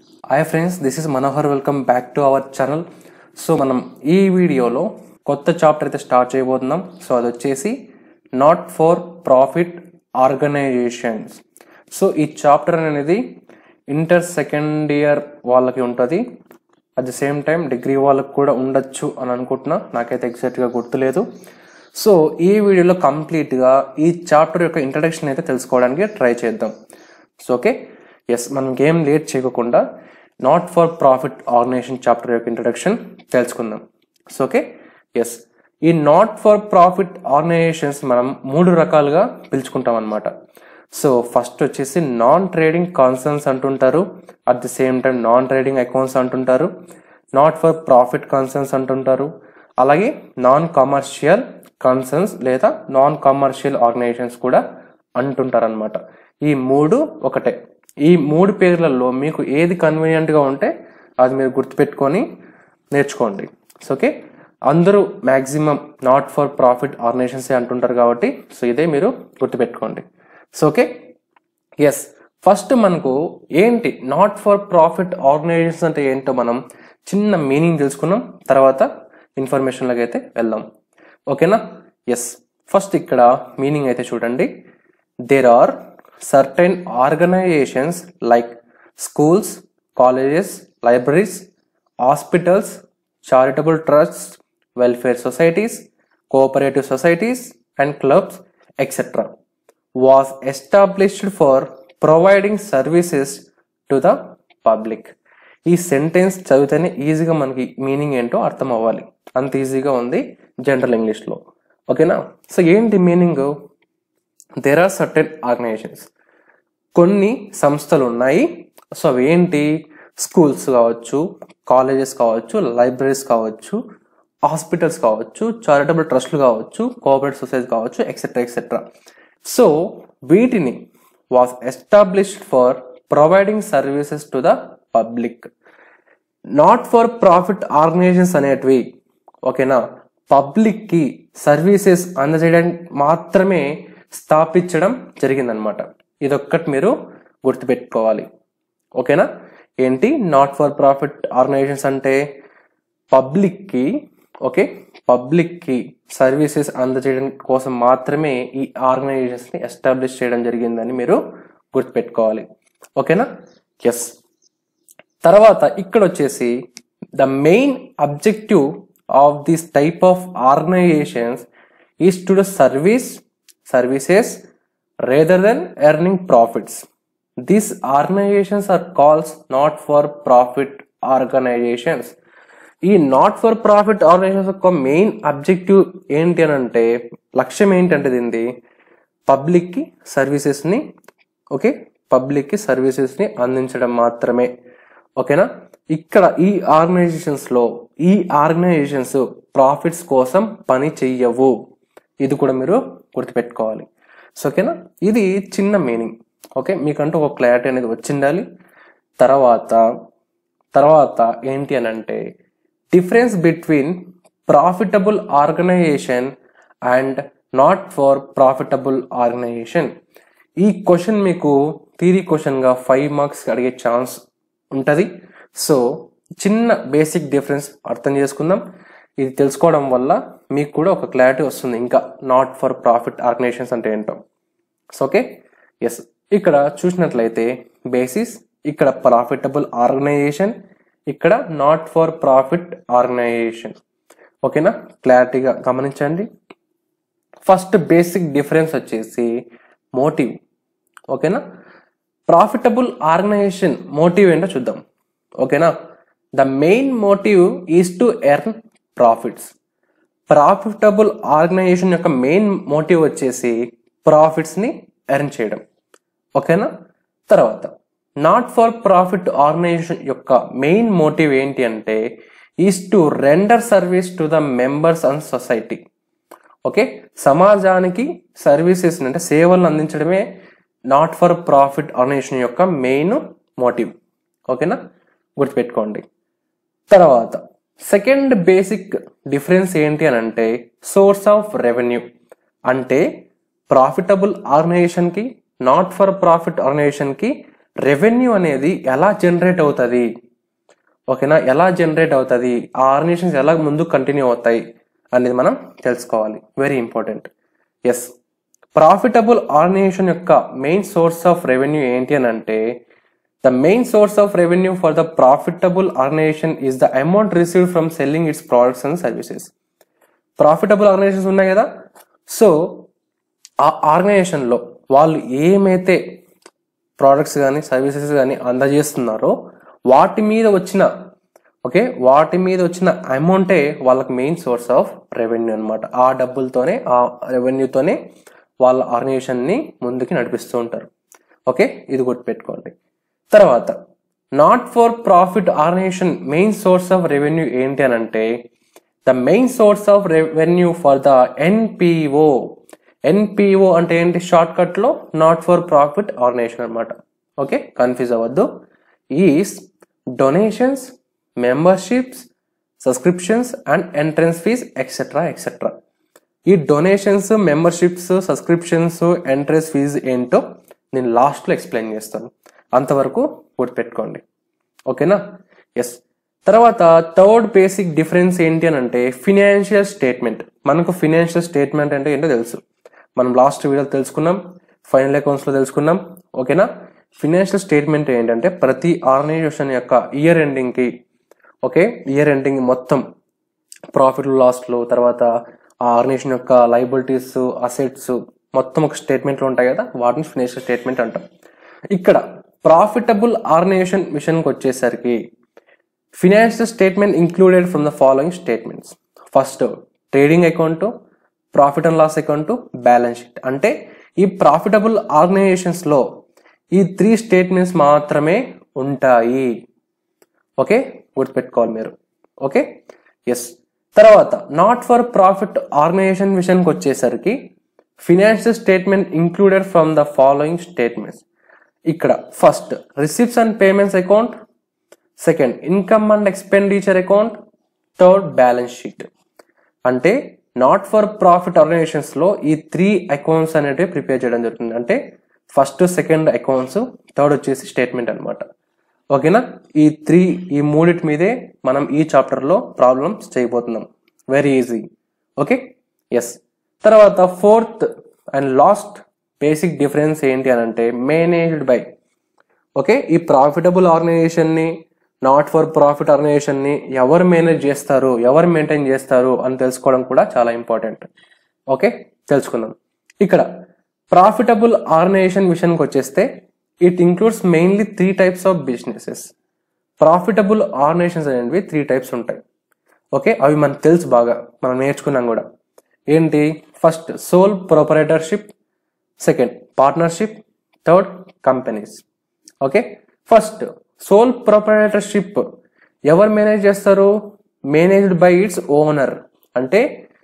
hi friends this is Manohar welcome back to our channel so మనం ఈ వీడియోలో కొత్త చాప్టర్ అయితే స్టార్ట్ చేయబోతున్నాం సో అది వచ్చేసి not for profit organizations so ఈ చాప్టర్ అనేది ఇంటర్ సెకండ్ ఇయర్ వాళ్ళకి ఉంటుంది at the same time degree వాళ్ళకి కూడా ఉండొచ్చు అని అనుకుంటున్నా నాకైతే ఎగ్జాక్ట్గా గుర్తులేదు సో ఈ వీడియోలో కంప్లీట్గా ఈ చాప్టర్ యొక్క ఇంట్రడక్షన్ అయితే తెలుసుకోవడానికి ట్రై చేద్దాం సో ఓకే ఎస్ మనం ఏం లేట్ చేయకుండా not for profit organization chapter యొక్క ఇంట్రడక్షన్ తెలుసుకుందాం సో ఓకే ఎస్ ఈ నాట్ ఫర్ ప్రాఫిట్ ఆర్గనైజేషన్స్ మనం మూడు రకాలుగా పిలుచుకుంటాం అనమాట సో ఫస్ట్ వచ్చేసి నాన్ ట్రేడింగ్ కాన్సర్న్స్ అంటుంటారు at the same time non trading accounts అంటుంటారు నాట్ ఫర్ ప్రాఫిట్ కన్సర్న్స్ అంటుంటారు అలాగే నాన్ కమర్షియల్ కన్సర్న్స్ లేదా నాన్ కమర్షియల్ ఆర్గనైజేషన్స్ కూడా అంటుంటారు అనమాట ఈ మూడు ఒకటే ఈ మూడు పేర్లలో మీకు ఏది కన్వీనియంట్గా ఉంటే అది మీరు గుర్తుపెట్టుకొని నేర్చుకోండి సో ఓకే అందరూ maximum not for profit organizations అంటుంటారు కాబట్టి సో ఇదే మీరు గుర్తుపెట్టుకోండి సో ఓకే ఎస్ ఫస్ట్ మనకు ఏంటి నాట్ ఫర్ ప్రాఫిట్ ఆర్గనైజేషన్స్ అంటే ఏంటో మనం చిన్న మీనింగ్ తెలుసుకున్నాం తర్వాత ఇన్ఫర్మేషన్లోకి అయితే వెళ్దాం ఓకేనా ఎస్ ఫస్ట్ ఇక్కడ మీనింగ్ అయితే చూడండి there are certain organizations like schools colleges libraries hospitals charitable trusts welfare societies cooperative societies and clubs etcetera was established for providing services to the public ఈ సెంటెన్స్ చదివితేనే ఈజీగా మనకి మీనింగ్ ఏంటో అర్థం అవ్వాలి అంత ఈజీగా ఉంది జనరల్ ఇంగ్లీష్లో ఓకేనా సో ఏంటి meaning there are certain organizations కొన్ని సంస్థలు ఉన్నాయి సో అవి ఏంటి స్కూల్స్ కావచ్చు కాలేజెస్ కావచ్చు లైబ్రరీస్ కావచ్చు హాస్పిటల్స్ కావచ్చు చారిటబుల్ ట్రస్ట్లు కావచ్చు కోఆపరేటివ్ సొసైటీ కావచ్చు ఎక్సెట్రా ఎక్సెట్రా సో వీటిని was established for providing services to the public not for profit organizations అనేటివి ఓకేనా పబ్లిక్కి సర్వీసెస్ అందజేయడానికి మాత్రమే స్థాపించడం జరిగిందనమాట ఇదొక్కటి మీరు గుర్తుపెట్టుకోవాలి ఓకేనా ఏంటి నాట్ ఫర్ ప్రాఫిట్ ఆర్గనైజేషన్స్ అంటే పబ్లిక్కి ఓకే పబ్లిక్కి సర్వీసెస్ అందజేయడం కోసం మాత్రమే ఈ ఆర్గనైజేషన్స్ని ఎస్టాబ్లిష్ చేయడం జరిగిందని మీరు గుర్తుపెట్టుకోవాలి ఓకేనా ఎస్ తర్వాత ఇక్కడ వచ్చేసి the main objective of this type of organizations is to the service services rather than earning profits these organizations are calls not for profit organizations ఈ నాట్ ఫర్ ప్రాఫిట్ ఆర్గనైజేషన్స్ యొక్క మెయిన్ అబ్జెక్టివ్ ఏంటి అని అంటే లక్ష్యం ఏంటంటే దీనిది పబ్లిక్కి సర్వీసెస్ని okay పబ్లిక్కి సర్వీసెస్ని అందించడం మాత్రమే ఓకేనా ఇక్కడ ఈ ఆర్గనైజేషన్స్లో ఈ ఆర్గనైజేషన్స్ ప్రాఫిట్స్ కోసం పని చెయ్యవు ఇది కూడా మీరు గుర్తుపెట్టుకోవాలి సో ఓకేనా ఇది చిన్న మీనింగ్ ఓకే మీకంటూ ఒక క్లారిటీ అనేది వచ్చిండాలి తర్వాత తర్వాత ఏంటి అని అంటే difference between profitable organization and not for profitable organization ఈ క్వశ్చన్ మీకు థీరీ క్వశ్చన్గా ఫైవ్ మార్క్స్ అడిగే ఛాన్స్ ఉంటుంది సో చిన్న బేసిక్ డిఫరెన్స్ అర్థం చేసుకుందాం ఇది తెలుసుకోవడం వల్ల మీకు కూడా ఒక క్లారిటీ వస్తుంది ఇంకా నాట్ ఫర్ ప్రాఫిట్ ఆర్గనైజేషన్స్ అంటే ఏంటో సో ఓకే ఎస్ ఇక్కడ చూసినట్లయితే బేసిస్ ఇక్కడ ప్రాఫిటబుల్ ఆర్గనైజేషన్ ఇక్కడ నాట్ ఫర్ ప్రాఫిట్ ఆర్గనైజేషన్ ఓకేనా క్లారిటీగా గమనించండి ఫస్ట్ బేసిక్ డిఫరెన్స్ వచ్చేసి మోటివ్ ఓకేనా ప్రాఫిటబుల్ ఆర్గనైజేషన్ మోటివ్ ఏంటో చూద్దాం ఓకేనా the main motive is to earn profits profitable organization యొక్క మెయిన్ మోటివ్ వచ్చేసి ప్రాఫిట్స్ని ఎర్న్ చేయడం ఓకేనా తర్వాత నాట్ ఫర్ ప్రాఫిట్ ఆర్గనైజేషన్ యొక్క మెయిన్ మోటివ్ ఏంటి అంటే is to render service to the members and society okay సమాజానికి సర్వీసెస్ అంటే సేవలను అందించడమే నాట్ ఫర్ ప్రాఫిట్ ఆర్గనైజేషన్ యొక్క మెయిన్ మోటివ్ ఓకేనా గుర్తుపెట్టుకోండి తర్వాత సెకండ్ బేసిక్ డిఫరెన్స్ ఏంటి అని అంటే సోర్స్ ఆఫ్ రెవెన్యూ అంటే ప్రాఫిటబుల్ ఆర్గనైజేషన్కి నాట్ ఫర్ ప్రాఫిట్ ఆర్గనైజేషన్కి రెవెన్యూ అనేది ఎలా జనరేట్ అవుతుంది ఓకేనా ఎలా జనరేట్ అవుతుంది ఆ ఆర్గనైజేషన్స్ ఎలా ముందు కంటిన్యూ అవుతాయి అనేది మనం తెలుసుకోవాలి very important yes profitable organization యొక్క మెయిన్ సోర్స్ ఆఫ్ రెవెన్యూ ఏంటి అని అంటే the main source of revenue for the profitable organization is the amount received from selling its products and services profitable organizations ఉన్నాయి కదా సో ఆ ఆర్గనైజేషన్లో వాళ్ళు ఏమైతే ప్రోడక్ట్స్ కానీ సర్వీసెస్ కానీ అందజేస్తున్నారో వాటి మీద వచ్చిన ఓకే వాటి మీద వచ్చిన అమౌంటే వాళ్ళకి మెయిన్ సోర్స్ ఆఫ్ రెవెన్యూ అనమాట ఆ డబ్బులతోనే ఆ రెవెన్యూతోనే వాళ్ళ ఆర్గనైజేషన్ని ముందుకి నడిపిస్తూ ఉంటారు ఓకే ఇది గుర్తుపెట్టుకోండి తర్వాత not for profit organization main source of revenue ఏంటి అని అంటే the main source of revenue for the NPO NPO అంటే ఏంటి షార్ట్ కట్ లో నాట్ ఫర్ ప్రాఫిట్ ఆర్గనైజేషన్ అనమాట ఓకే కన్ఫ్యూజ్ అవ్వద్దు is donations memberships subscriptions and entrance fees etcetera etcetera ఈ donations memberships subscriptions entrance fees ఏంటో నేను లాస్ట్లో explain చేస్తాను అంతవరకు గుర్తుపెట్టుకోండి ఓకేనా ఎస్ తర్వాత థర్డ్ బేసిక్ డిఫరెన్స్ ఏంటి అని అంటే ఫినాన్షియల్ స్టేట్మెంట్ మనకు ఫినాన్షియల్ స్టేట్మెంట్ అంటే ఏంటో తెలుసు మనం లాస్ట్ వీడియోలో తెలుసుకున్నాం ఫైనల్ అకౌంట్స్లో తెలుసుకున్నాం ఓకేనా ఫినాన్షియల్ స్టేట్మెంట్ ఏంటంటే ప్రతి ఆర్గనైజేషన్ యొక్క ఇయర్ ఎండింగ్కి ఓకే ఇయర్ ఎండింగ్ మొత్తం ప్రాఫిట్ లాస్లు తర్వాత ఆ ఆర్గనైజేషన్ యొక్క లైబిలిటీస్ అసెట్స్ మొత్తం ఒక స్టేట్మెంట్లో ఉంటాయి కదా వాటిని ఫినాన్షియల్ స్టేట్మెంట్ అంటాం ఇక్కడ ప్రాఫిటబుల్ ఆర్గనైజేషన్ విషయానికి వచ్చేసరికి financial statement included from the following statements first trading account profit and loss account balance sheet అంటే ఈ ప్రాఫిటబుల్ ఆర్గనైజేషన్స్లో ఈ త్రీ స్టేట్మెంట్స్ మాత్రమే ఉంటాయి ఓకే గుర్తుపెట్టుకోవాలి మీరు ఓకే ఎస్ తర్వాత నాట్ ఫర్ ప్రాఫిట్ ఆర్గనైజేషన్ విషయానికి వచ్చేసరికి financial statement included from the following statements ఇక్కడ first receipts and payments account second income and expenditure account third balance sheet అంటే నాట్ ఫర్ ప్రాఫిట్ ఆర్గనైజేషన్స్ లో ఈ three accounts అనేటివి prepare చేయడం జరుగుతుంది అంటే ఫస్ట్ సెకండ్ అకౌంట్స్ థర్డ్ వచ్చేసి statement అన్నమాట ఓకేనా ఈ త్రీ ఈ మూడిటి మీదే మనం ఈ చాప్టర్ లో ప్రాబ్లమ్స్ చేయబోతున్నాం వెరీ ఈజీ ఓకే ఎస్ తర్వాత fourth and last basic difference ఏంటి అని అంటే మేనేజ్డ్ బై ఓకే ఈ ప్రాఫిటబుల్ ఆర్గనైజేషన్ని నాట్ ఫర్ ప్రాఫిట్ ఆర్గనైజేషన్ని ఎవరు మేనేజ్ చేస్తారు ఎవరు మెయింటైన్ చేస్తారు అని తెలుసుకోవడం కూడా చాలా ఇంపార్టెంట్ ఓకే తెలుసుకుందాం ఇక్కడ ప్రాఫిటబుల్ ఆర్గనైజేషన్ విషయానికి వచ్చేస్తే it includes mainly three types of businesses profitable organizations అనేవి త్రీ టైప్స్ ఉంటాయి ఓకే అవి మనకు తెలుసు బాగా మనం నేర్చుకున్నాం కూడా ఏంటి first sole proprietorship second partnership third companies okay first sole proprietorship ఎవరు మేనేజ్ చేస్తారు మేనేజ్డ్ బై ఇట్స్ ఓనర్ అంటే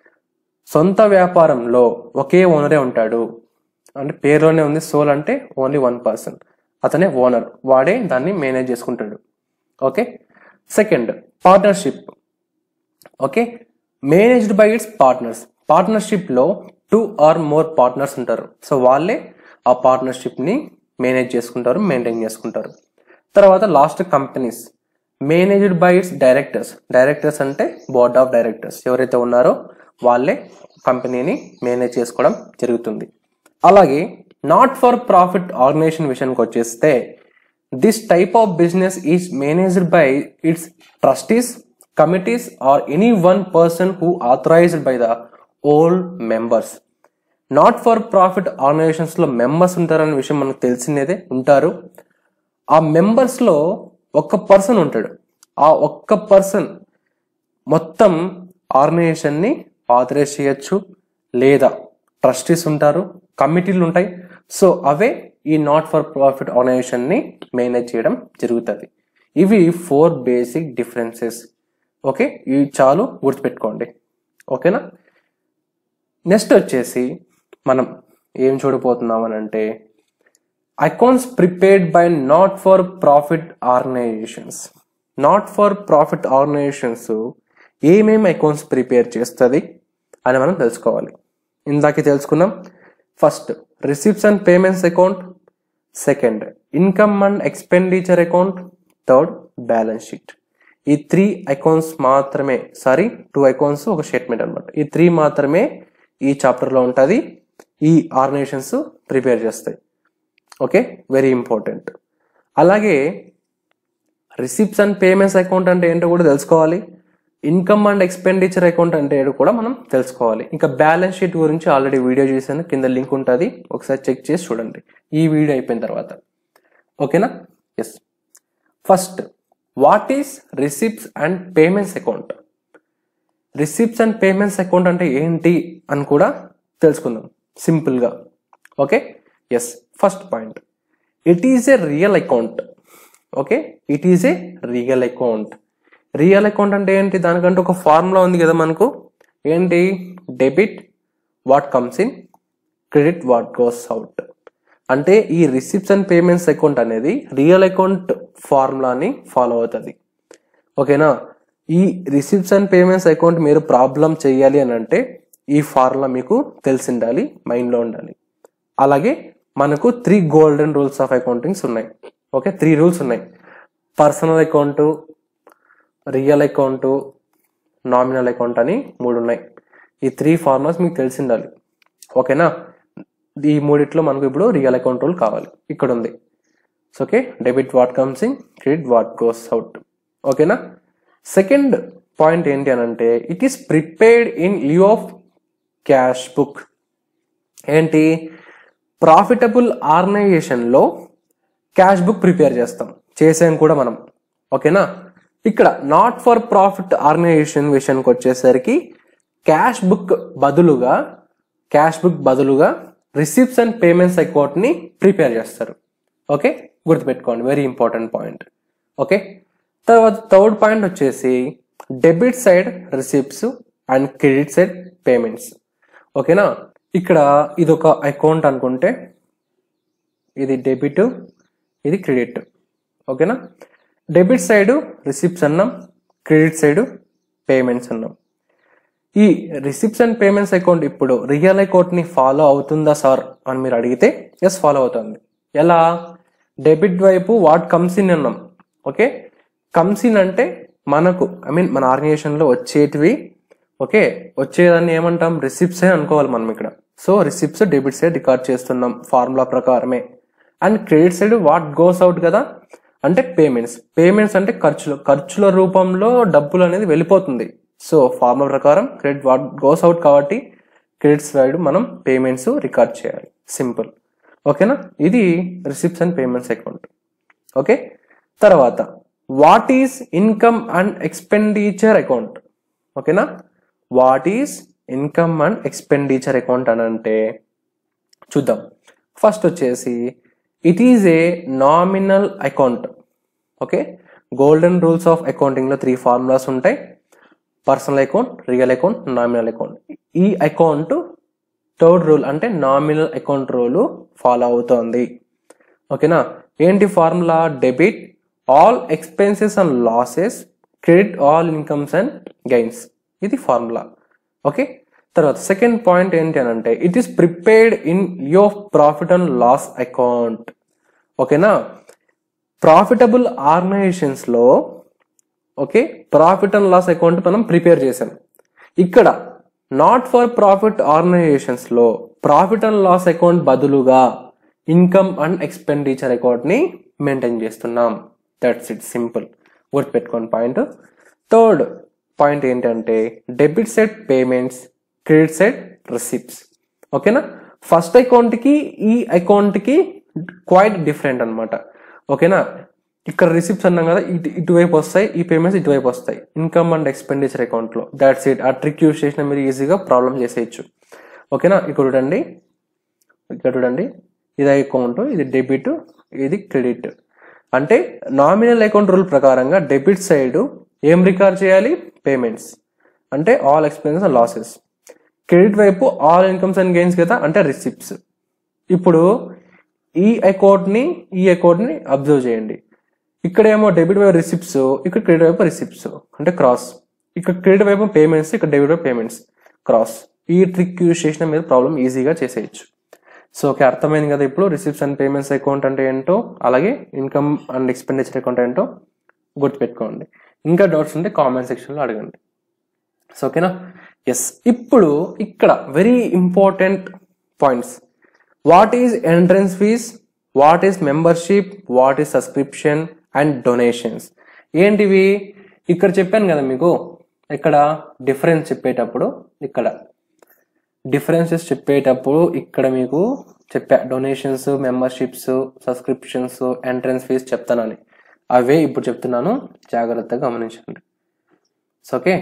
సొంత వ్యాపారంలో ఒకే ఓనరే ఉంటాడు అంటే పేరులోనే ఉంది సోల్ అంటే ఓన్లీ వన్ పర్సన్ అతనే ఓనర్ వాడే దాన్ని మేనేజ్ చేసుకుంటాడు okay second partnership okay managed by its partners పార్ట్నర్షిప్లో టూ ఆర్ మోర్ పార్ట్నర్స్ ఉంటారు సో వాళ్ళే ఆ పార్ట్నర్షిప్ని మేనేజ్ చేసుకుంటారు మెయింటైన్ చేసుకుంటారు తర్వాత last companies managed by its directors directors అంటే బోర్డ్ ఆఫ్ డైరెక్టర్స్ ఎవరైతే ఉన్నారో వాళ్ళే కంపెనీని మేనేజ్ చేసుకోవడం జరుగుతుంది అలాగే నాట్ ఫర్ ప్రాఫిట్ ఆర్గనైజేషన్ విషయానికి వచ్చేస్తే this type of business is managed by its trustees committees or any one person who authorized by the old members not for profit organizations లో మెంబర్స్ ఉంటారనే విషయం మనకు తెలిసినదే ఉంటారు ఆ మెంబర్స్ లో ఒక్క పర్సన్ ఉంటాడు ఆ ఒక్క పర్సన్ మొత్తం ఆర్గనైజేషన్ ని ఆథరైజ్ చేయొచ్చు లేదా ట్రస్టీస్ ఉంటారు కమిటీలు ఉంటాయి సో అవే ఈ నాట్ ఫర్ ప్రాఫిట్ ఆర్గనైజేషన్ ని మేనేజ్ చేయడం జరుగుతుంది ఇవి ఫోర్ బేసిక్ డిఫరెన్సెస్ ఓకే ఇవి చాలు గుర్తుపెట్టుకోండి ఓకేనా నెక్స్ట్ వచ్చేసి మనం ఏం చూడబోతున్నాం అని అంటే accounts prepared by not for profit organizations not for profit organizations ఏమేమి అకౌంట్స్ ప్రిపేర్ చేస్తుంది అని మనం తెలుసుకోవాలి ఇందాక తెలుసుకున్నాం first receipts and payments account second income and expenditure account third balance sheet ఈ త్రీ అకౌంట్స్ మాత్రమే సారీ టూ అకౌంట్స్ ఒక స్టేట్మెంట్ అనమాట ఈ త్రీ మాత్రమే ఈ చాప్టర్లో ఉంటుంది ఈ ఆర్గనైజేషన్స్ ప్రిపేర్ చేస్తాయి ఓకే వెరీ ఇంపార్టెంట్ అలాగే రిసిప్ట్స్ అండ్ పేమెంట్స్ అకౌంట్ అంటే ఏంటో కూడా తెలుసుకోవాలి ఇన్కమ్ అండ్ ఎక్స్పెండిచర్ అకౌంట్ అంటే ఏంటో కూడా మనం తెలుసుకోవాలి ఇంకా బ్యాలెన్స్ షీట్ గురించి ఆల్రెడీ వీడియో చేశాను కింద లింక్ ఉంటుంది ఒకసారి చెక్ చేసి చూడండి ఈ వీడియో అయిపోయిన తర్వాత ఓకేనా yes first what is receipts and payments account receipts and payments account అంటే ఏంటి అని కూడా తెలుసుకుందాం సింపుల్గా okay yes first point it is a real account okay it is a real account real account అంటే ఏంటి దానికంటే ఒక ఫార్ములా ఉంది కదా మనకు ఏంటి debit what comes in credit what goes out అంటే ఈ రిసిప్ట్స్ అండ్ పేమెంట్స్ అకౌంట్ అనేది రియల్ అకౌంట్ ఫార్ములాని ఫాలో అవుతుంది ఓకేనా ఈ రిసిప్ట్స్ అండ్ పేమెంట్స్ అకౌంట్ మీరు ప్రాబ్లం చేయాలి అని అంటే ఈ ఫార్ములా మీకు తెలిసి ఉండాలి మైండ్లో ఉండాలి అలాగే మనకు three golden rules of accountings ఉన్నాయి ఓకే త్రీ రూల్స్ ఉన్నాయి personal account real account nominal account అని మూడు ఉన్నాయి ఈ త్రీ ఫార్ములాస్ మీకు తెలిసి ఉండాలి ఓకేనా ఈ మూడిట్లో మనకు ఇప్పుడు రియల్ అకౌంట్ రూల్ కావాలి ఇక్కడ ఉంది so okay debit what comes in credit what goes out ఓకేనా సెకండ్ పాయింట్ ఏంటి అని అంటే it is prepared in lieu of cash book ఏంటి ప్రాఫిటబుల్ ఆర్గనైజేషన్లో క్యాష్ బుక్ ప్రిపేర్ చేస్తాం చేసాం కూడా మనం ఓకేనా ఇక్కడ నాట్ ఫర్ ప్రాఫిట్ ఆర్గనైజేషన్ విషయానికి వచ్చేసరికి క్యాష్ బుక్ బదులుగా క్యాష్ బుక్ బదులుగా రిసిప్ట్స్ అండ్ పేమెంట్స్ అకౌంట్ని ప్రిపేర్ చేస్తారు ఓకే గుర్తుపెట్టుకోండి వెరీ ఇంపార్టెంట్ పాయింట్ ఓకే తర్వాత థర్డ్ పాయింట్ వచ్చేసి debit side receipts and credit side payments ఓకేనా ఇక్కడ ఇది ఒక అకౌంట్ అనుకుంటే ఇది డెబిట్ ఇది క్రెడిట్ ఓకేనా డెబిట్ సైడ్ రిసిప్ట్స్ అన్నాం క్రెడిట్ సైడ్ పేమెంట్స్ అన్నాం ఈ రిసిప్ట్స్ అండ్ పేమెంట్స్ అకౌంట్ ఇప్పుడు రియల్ అకౌంట్ని ఫాలో అవుతుందా సార్ అని మీరు అడిగితే ఎస్ ఫాలో అవుతుంది ఎలా డెబిట్ వైపు వాట్ కమ్స్ ఇన్ అన్నాం ఓకే కమ్స్ ఇన్ అంటే మనకు ఐ మీన్ మన ఆర్గనైజేషన్లో వచ్చేటివి ఓకే వచ్చేదాన్ని ఏమంటాం రిసిప్ట్స్ అనుకోవాలి మనం ఇక్కడ so receipts debit side record చేస్తున్నాం ఫార్ములా ప్రకారమే and credit side what goes out కదా అంటే పేమెంట్స్ పేమెంట్స్ అంటే ఖర్చులు ఖర్చుల రూపంలో డబ్బులు అనేది వెళ్ళిపోతుంది సో ఫార్ములా ప్రకారం క్రెడిట్ వాట్ గోస్ అవుట్ కాబట్టి క్రెడిట్ సైడ్ మనం పేమెంట్స్ రికార్డ్ చేయాలి సింపుల్ ఓకేనా ఇది receipts and payments account okay తర్వాత what is income and expenditure account ఓకేనా what is income and expenditure account అని అంటే చూద్దాం ఫస్ట్ వచ్చేసి it is a nominal account okay golden rules of అకౌంటింగ్లో త్రీ ఫార్ములాస్ ఉంటాయి personal account real account nominal account ఈ account third rule అంటే nominal account rule follow అవుతోంది ఓకేనా ఏంటి formula debit all expenses and losses credit all incomes and gains ఇది formula okay తర్వాత second point ఏంటి అని అంటే it is prepared in lieu profit and loss account ఓకేనా ప్రాఫిటబుల్ ఆర్గనైజేషన్స్లో okay profit and loss account మనం ప్రిపేర్ చేసాం ఇక్కడ నాట్ ఫర్ ప్రాఫిట్ ఆర్గనైజేషన్స్లో ప్రాఫిట్ అండ్ లాస్ అకౌంట్ బదులుగా ఇన్కమ్ అండ్ ఎక్స్పెండిచర్ అకౌంట్ని మెయింటైన్ చేస్తున్నాం దట్స్ ఇట్ సింపుల్ గుర్తుపెట్టుకోండి పాయింట్ థర్డ్ పాయింట్ ఏంటంటే debit side payments credit side receipts ఓకేనా ఫస్ట్ అకౌంట్కి ఈ అకౌంట్కి క్వైట్ డిఫరెంట్ అనమాట ఓకేనా ఇక్కడ రిసిప్ట్స్ అన్నాం కదా ఇటు ఇటువైపు వస్తాయి ఈ పేమెంట్స్ ఇటువైపు వస్తాయి ఇన్కమ్ అండ్ ఎక్స్పెండిచర్ అకౌంట్లో దాట్స్ ఇట్ ఆ ట్రిక్ యూస్ చేసిన మీరు ఈజీగా ప్రాబ్లం చేసేయచ్చు ఓకేనా ఇక్కడ చూడండి ఇక్కడ చూడండి ఇది అకౌంట్ ఇది డెబిట్ ఇది క్రెడిట్ అంటే నామినల్ అకౌంట్ రూల్ ప్రకారంగా డెబిట్ సైడ్ ఏం రికార్డ్ చేయాలి పేమెంట్స్ అంటే all expenses and losses credit వైపు ఆల్ ఇన్కమ్స్ అండ్ గెయిన్స్ కదా అంటే రిసిప్ట్స్ ఇప్పుడు ఈ అకౌంట్ని ఈ అకౌంట్ని అబ్జర్వ్ చేయండి ఇక్కడ ఏమో డెబిట్ వైపు రిసిప్ట్స్ ఇక్కడ క్రెడిట్ వైపు రిసిప్ట్స్ అంటే క్రాస్ ఇక్కడ క్రెడిట్ వైపు పేమెంట్స్ ఇక్కడ డెబిట్ వైపు పేమెంట్స్ క్రాస్ ఈ ట్రిక్ యూజ్ చేసిన మీరు ప్రాబ్లం ఈజీగా చేసేయచ్చు సో ఓకే అర్థమైంది కదా ఇప్పుడు రిసిప్ట్స్ అండ్ పేమెంట్స్ అకౌంట్ అంటే ఏంటో అలాగే ఇన్కమ్ అండ్ ఎక్స్పెండిచర్ అకౌంట్ ఏంటో గుర్తుపెట్టుకోండి ఇంకా డౌట్స్ ఉంటే కామెంట్ సెక్షన్లో అడగండి సో ఓకేనా ఎస్ ఇప్పుడు ఇక్కడ very important points what is entrance fees what is membership what is subscription and donations ఏంటివి ఇక్కడ చెప్పాను కదా మీకు ఇక్కడ డిఫరెన్స్ చెప్పేటప్పుడు ఇక్కడ డిఫరెన్సెస్ చెప్పేటప్పుడు ఇక్కడ మీకు చెప్పా donations memberships subscriptions entrance fees చెప్తానని అవే ఇప్పుడు చెప్తున్నాను జాగ్రత్తగా గమనించండి so okay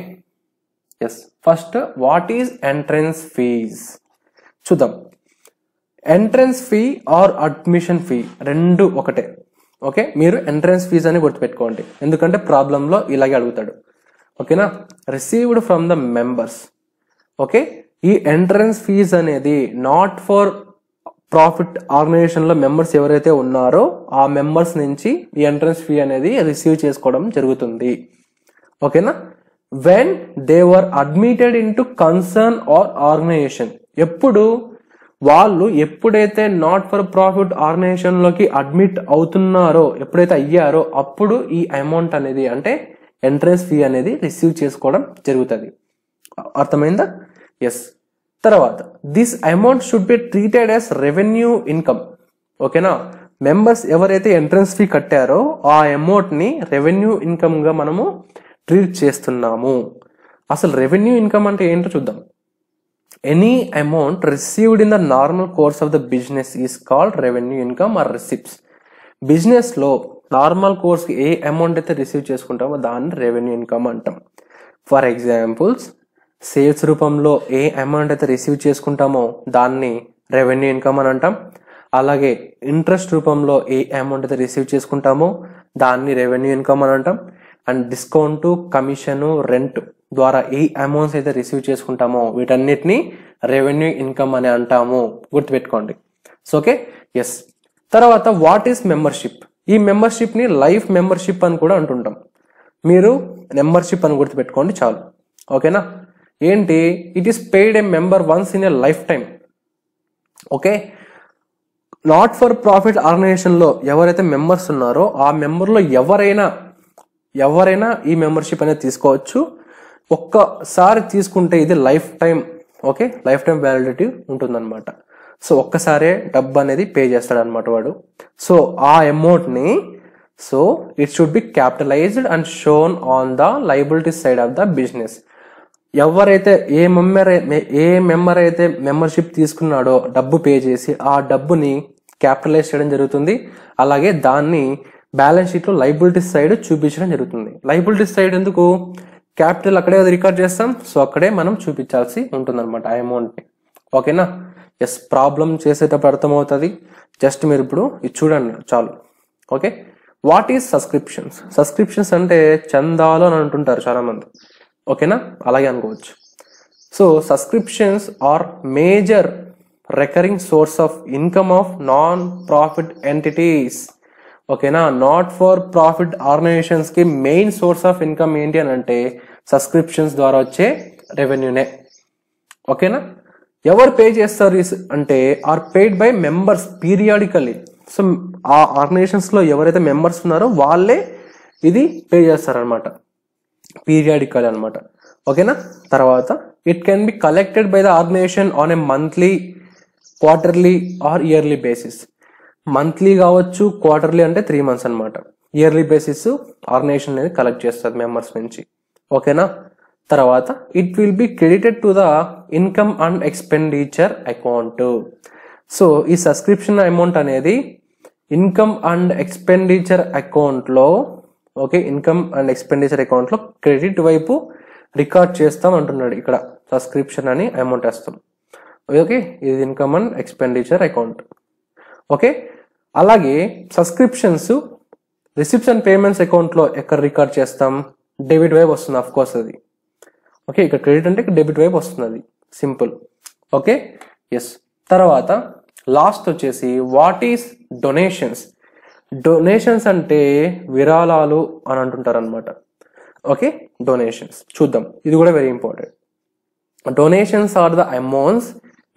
yes first what is entrance fees చూద్దాం entrance fee or admission fee రెండు ఒకటే ఓకే మీరు ఎంట్రన్స్ ఫీజ్ అని గుర్తుపెట్టుకోండి ఎందుకంటే ప్రాబ్లంలో ఇలాగే అడుగుతాడు ఓకేనా received from the members okay ఈ ఎంట్రన్స్ ఫీజ్ అనేది నాట్ ఫర్ ప్రాఫిట్ ఆర్గనైజేషన్లో మెంబర్స్ ఎవరైతే ఉన్నారో ఆ మెంబర్స్ నుంచి ఈ ఎంట్రన్స్ ఫీ అనేది రిసీవ్ చేసుకోవడం జరుగుతుంది ఓకేనా when they were admitted into concern or organization ఎప్పుడు వాళ్ళు ఎప్పుడైతే నాట్ ఫర్ ప్రాఫిట్ ఆర్గనైజేషన్ లోకి అడ్మిట్ అవుతున్నారో ఎప్పుడైతే అయ్యారో అప్పుడు ఈ అమౌంట్ అనేది అంటే ఎంట్రన్స్ ఫీ అనేది రిసీవ్ చేసుకోవడం జరుగుతుంది అర్థమైందా ఎస్ తర్వాత this amount should be treated as revenue income ఓకేనా మెంబర్స్ ఎవరైతే ఎంట్రన్స్ ఫీ కట్టారో ఆ అమౌంట్ ని రెవెన్యూ ఇన్కమ్ గా మనము ట్రీట్ చేస్తున్నాము అసలు రెవెన్యూ ఇన్కమ్ అంటే ఏంటో చూద్దాం any amount received in the normal course of the business is called revenue income or receipts business లో నార్మల్ కోర్స్ కి ఏ అమౌంట్ అయితే రిసీవ్ చేసుకుంటామో దాన్ని రెవెన్యూ ఇన్కమ్ అంటాం ఫర్ ఎగ్జాంపుల్స్ సేల్స్ రూపంలో ఏ అమౌంట్ అయితే రిసీవ్ చేసుకుంటామో దాన్ని రెవెన్యూ ఇన్కమ్ అని అంటాం అలాగే ఇంట్రెస్ట్ రూపంలో ఏ అమౌంట్ అయితే రిసీవ్ చేసుకుంటామో దాన్ని రెవెన్యూ ఇన్కమ్ అని అంటాం అండ్ డిస్కౌంట్ కమిషన్ రెంట్ ద్వారా ఏ అమౌంట్స్ అయితే రిసీవ్ చేసుకుంటామో వీటన్నిటిని రెవెన్యూ ఇన్కమ్ అని అంటాము గుర్తుపెట్టుకోండి సో ఓకే ఎస్ తర్వాత వాట్ ఈస్ మెంబర్షిప్ ఈ మెంబర్షిప్ ని లైఫ్ మెంబర్షిప్ అని కూడా అంటుంటాం మీరు మెంబర్షిప్ అని గుర్తుపెట్టుకోండి చాలు ఓకేనా ఏంటి it is paid a member once in a life time okay not for profit ఆర్గనైజేషన్లో ఎవరైతే మెంబర్స్ ఉన్నారో ఆ మెంబర్లో ఎవరైనా ఎవరైనా ఈ మెంబర్షిప్ అనేది తీసుకోవచ్చు ఒక్కసారి తీసుకుంటే ఇది life time okay life time validity ఉంటుందన్నమాట సో ఒక్కసారే డబ్బు అనేది పే చేస్తాడు అనమాట వాడు సో ఆ అమౌంట్ని so it should be capitalized and shown on the liability side of the business ఎవరైతే ఏ మెంబర్ ఏ మెంబర్ అయితే మెంబర్షిప్ తీసుకున్నాడో డబ్బు పే చేసి ఆ డబ్బుని క్యాపిటలైజ్ చేయడం జరుగుతుంది అలాగే దాన్ని బ్యాలెన్స్ షీట్ లో లైబిలిటీ సైడ్ చూపించడం జరుగుతుంది లైబిలిటీ సైడ్ ఎందుకు క్యాపిటల్ అక్కడే రికార్డ్ చేస్తాం సో అక్కడే మనం చూపించాల్సి ఉంటుంది అనమాట ఆ అమౌంట్ ని ఓకేనా ఎస్ ప్రాబ్లం చేసేటప్పుడు అర్థమవుతుంది జస్ట్ మీరు ఇప్పుడు ఇది చూడండి చాలు okay what is subscriptions subscriptions అంటే చందాలు అని అంటుంటారు చాలా మంది ఓకేనా అలాగే అనుకోవచ్చు so subscriptions are major recurring source of income of non profit entities ఓకేనా నాట్ ఫర్ ప్రాఫిట్ ఆర్గనైజేషన్స్ కి మెయిన్ సోర్స్ ఆఫ్ ఇన్కమ్ ఏంటి అని అంటే సబ్స్క్రిప్షన్స్ ద్వారా వచ్చే రెవెన్యూనే ఓకేనా ఎవరు పే చేస్తారు ఇస్- అంటే are paid by members periodically so ఆ ఆర్గనైజేషన్స్ లో ఎవరైతే మెంబర్స్ ఉన్నారో వాళ్ళే ఇది పే చేస్తారనమాట పీరియాడికల్ అనమాట ఓకేనా తర్వాత it can be collected by the organization on a monthly quarterly or yearly basis monthly కావచ్చు క్వార్టర్లీ అంటే త్రీ మంత్స్ అనమాట ఇయర్లీ బేసిస్ ఆర్గనైజేషన్ అనేది కలెక్ట్ చేస్తుంది మెంబర్స్ నుంచి ఓకేనా తర్వాత it will be credited to the income and expenditure account so ఈ subscription amount అనేది ఇన్కమ్ అండ్ ఎక్స్పెండిచర్ అకౌంట్లో ఓకే ఇన్కమ్ అండ్ ఎక్స్పెండిచర్ అకౌంట్లో క్రెడిట్ వైపు రికార్డ్ చేస్తాం అంటున్నాడు ఇక్కడ సబ్స్క్రిప్షన్ అని అమౌంట్ వేస్తాం ఓకే ఇది income and expenditure account okay అలాగే సబ్స్క్రిప్షన్స్ రిసిప్ట్స్ అండ్ పేమెంట్స్ అకౌంట్లో ఎక్కడ రికార్డ్ చేస్తాం డెబిట్ వైపు వస్తుంది అఫ్ కోర్స్ అది ఓకే ఇక్కడ క్రెడిట్ అంటే డెబిట్ వైపు వస్తుంది అది సింపుల్ ఓకే ఎస్ తర్వాత లాస్ట్ వచ్చేసి వాట్ ఈస్ డొనేషన్స్ డొనేషన్స్ అంటే విరాళాలు అని అంటుంటారు అనమాట ఓకే డొనేషన్స్ చూద్దాం ఇది కూడా very important donations are the amounts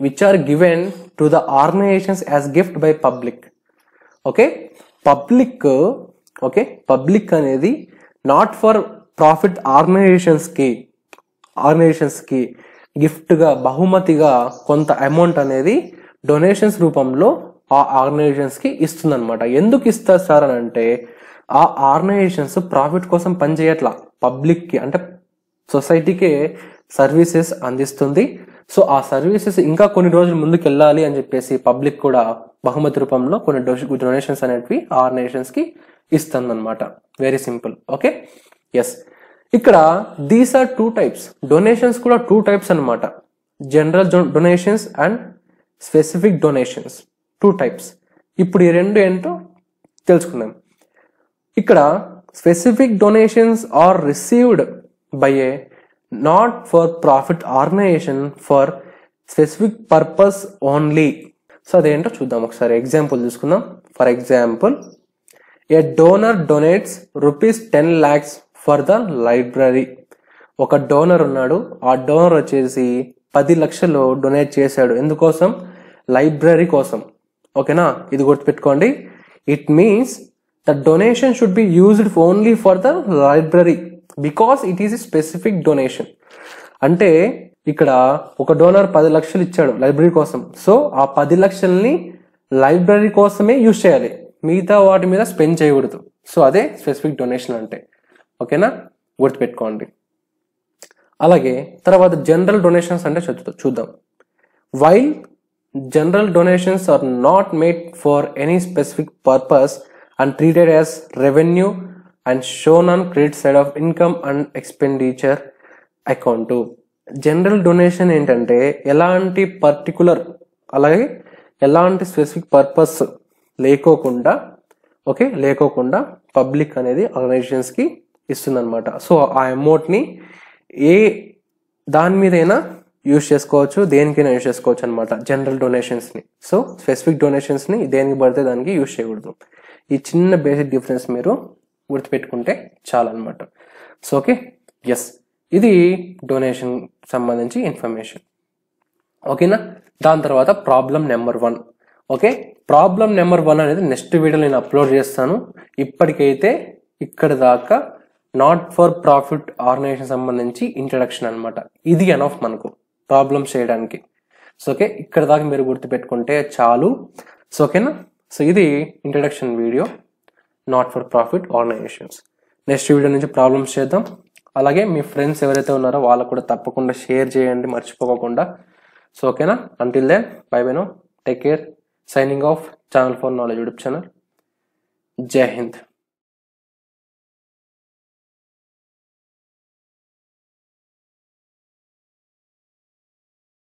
which are given to the organizations as gift by public okay public okay public అనేది నాట్ ఫర్ ప్రాఫిట్ ఆర్గనైజేషన్స్కి ఆర్గనైజేషన్స్కి గిఫ్ట్గా బహుమతిగా కొంత అమౌంట్ అనేది డొనేషన్స్ రూపంలో ఆ ఆర్గనైజేషన్స్కి ఇస్తుందన్నమాట ఎందుకు ఇస్తారు సార్ అని అంటే ఆ ఆర్గనైజేషన్స్ ప్రాఫిట్ కోసం పనిచేయట్లా పబ్లిక్కి అంటే సొసైటీకే సర్వీసెస్ అందిస్తుంది సో ఆ సర్వీసెస్ ఇంకా కొన్ని రోజులు ముందుకు వెళ్ళాలి అని చెప్పేసి పబ్లిక్ కూడా బహుమతి రూపంలో కొన్ని డొనేషన్స్ అనేటివి ఆర్గనైజేషన్స్ కి ఇస్తుందన్నమాట వెరీ సింపుల్ ఓకే ఎస్ ఇక్కడ these are two types donations కూడా టూ టైప్స్ అన్నమాట general donations and specific donations two types ఇప్పుడు ఈ రెండు ఏంటో తెలుసుకుందాం ఇక్కడ specific donations are received by a not for profit organization for specific purpose only so అదేంటో చూద్దాం ఒకసారి ఎగ్జాంపుల్ తీసుకుందాం for example a donor donates rupees ten lakhs for the library ఒక డోనర్ ఉన్నాడు ఆ డోనర్ వచ్చేసి పది లక్షలు డొనేట్ చేశాడు ఎందుకోసం లైబ్రరీ కోసం ఓకేనా ఇది గుర్తుపెట్టుకోండి it means the donation should be used only for the library because it is a specific donation అంటే ఇక్కడ ఒక డోనర్ పది లక్షలు ఇచ్చాడు లైబ్రరీ కోసం సో ఆ పది లక్షల్ని లైబ్రరీ కోసమే యూజ్ చేయాలి మిగతా వాటి మీద స్పెండ్ చేయకూడదు సో అదే స్పెసిఫిక్ డొనేషన్ అంటే ఓకేనా గుర్తుపెట్టుకోండి అలాగే తర్వాత జనరల్ డొనేషన్స్ అంటే చూ- చూద్దాం while general donations are not made for any specific purpose and treated as revenue and shown on credit side of income and expenditure account general donation ఏంటంటే ఎలాంటి పర్టికులర్ అలాగే ఎలాంటి స్పెసిఫిక్ పర్పస్ లేకోకుండా okay లేకోకుండా public అనేది ఆర్గనైజేషన్స్కి ఇస్తుందన్నమాట so ఆ అమౌంట్ని ఏ దాని మీదైనా యూజ్ చేసుకోవచ్చు దేనికైనా యూజ్ చేసుకోవచ్చు అనమాట జనరల్ డొనేషన్స్ని సో స్పెసిఫిక్ డొనేషన్స్ని దేనికి పడితే దానికి యూజ్ చేయకూడదు ఈ చిన్న బేసిక్ డిఫరెన్స్ మీరు గుర్తుపెట్టుకుంటే చాలన్నమాట సో ఓకే ఎస్ ఇది డొనేషన్ సంబంధించి ఇన్ఫర్మేషన్ ఓకేనా దాని తర్వాత problem number one okay problem number one అనేది నెక్స్ట్ వీడియో నేను అప్లోడ్ చేస్తాను ఇప్పటికైతే ఇక్కడ దాకా నాట్ ఫర్ ప్రాఫిట్ ఆర్గనైజేషన్ సంబంధించి ఇంట్రడక్షన్ అన్నమాట ఇది ఎనఫ్ మనకు ప్రాబ్లమ్స్ చేయడానికి సో ఓకే ఇక్కడ దాకా మీరు గుర్తుపెట్టుకుంటే చాలు సో ఓకేనా సో ఇది introduction video not for profit organizations next video నుంచి ప్రాబ్లమ్స్ చేద్దాం అలాగే మీ ఫ్రెండ్స్ ఎవరైతే ఉన్నారో వాళ్ళకు కూడా తప్పకుండా షేర్ చేయండి మర్చిపోకుండా సో ఓకేనా until then bye bye no take care signing off channel for knowledge YouTube channel Jai Hind